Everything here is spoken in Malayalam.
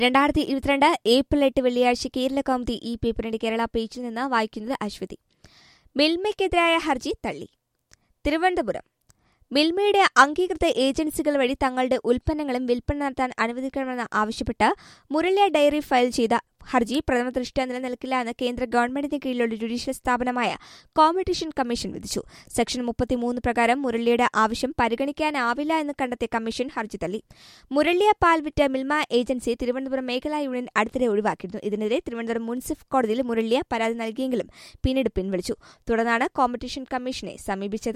രണ്ടായിരത്തി ഇരുപത്തിരണ്ട് ഏപ്രിൽ എട്ട് വെള്ളിയാഴ്ച കേരള കൗമുദി ഈ പേപ്പറിന്റെ കേരള പേജിൽ നിന്ന് വായിക്കുന്നത് അശ്വതി മിൽമയ്ക്കെതിരായ ഹർജി തള്ളി തിരുവനന്തപുരം മിൽമയുടെ അംഗീകൃത ഏജൻസികൾ വഴി തങ്ങളുടെ ഉൽപ്പന്നങ്ങളും വിൽപ്പന നടത്താൻ അനുവദിക്കണമെന്ന് ആവശ്യപ്പെട്ട് മുരളിയ ഡയറി ഫയൽ ചെയ്ത ഹർജി പ്രഥമദൃഷ്ട നിലനിൽക്കില്ല എന്ന് കേന്ദ്ര ഗവൺമെന്റിന് കീഴിലുള്ള ജുഡീഷ്യൽ സ്ഥാപനമായ കോമ്പറ്റീഷൻ കമ്മീഷൻ വിധിച്ചു സെക്ഷൻ മുപ്പത്തിമൂന്ന് പ്രകാരം മുരളിയുടെ ആവശ്യം പരിഗണിക്കാനാവില്ല എന്ന് കണ്ടെത്തിയ കമ്മീഷൻ ഹർജി തള്ളി മുരളിയ പാൽ വിറ്റ് മിൽമ ഏജൻസി തിരുവനന്തപുരം മേഖലാ യൂണിയൻ അടുത്തിടെ ഒഴിവാക്കിയിരുന്നു ഇതിനെതിരെ തിരുവനന്തപുരം മുനിസിഫ് കോടതിയിൽ മുരളിയ പരാതി നൽകിയെങ്കിലും പിന്നീട് പിൻവലിച്ചു തുടർന്നാണ് കോമ്പറ്റീഷൻ കമ്മീഷനെ സമീപിച്ചത്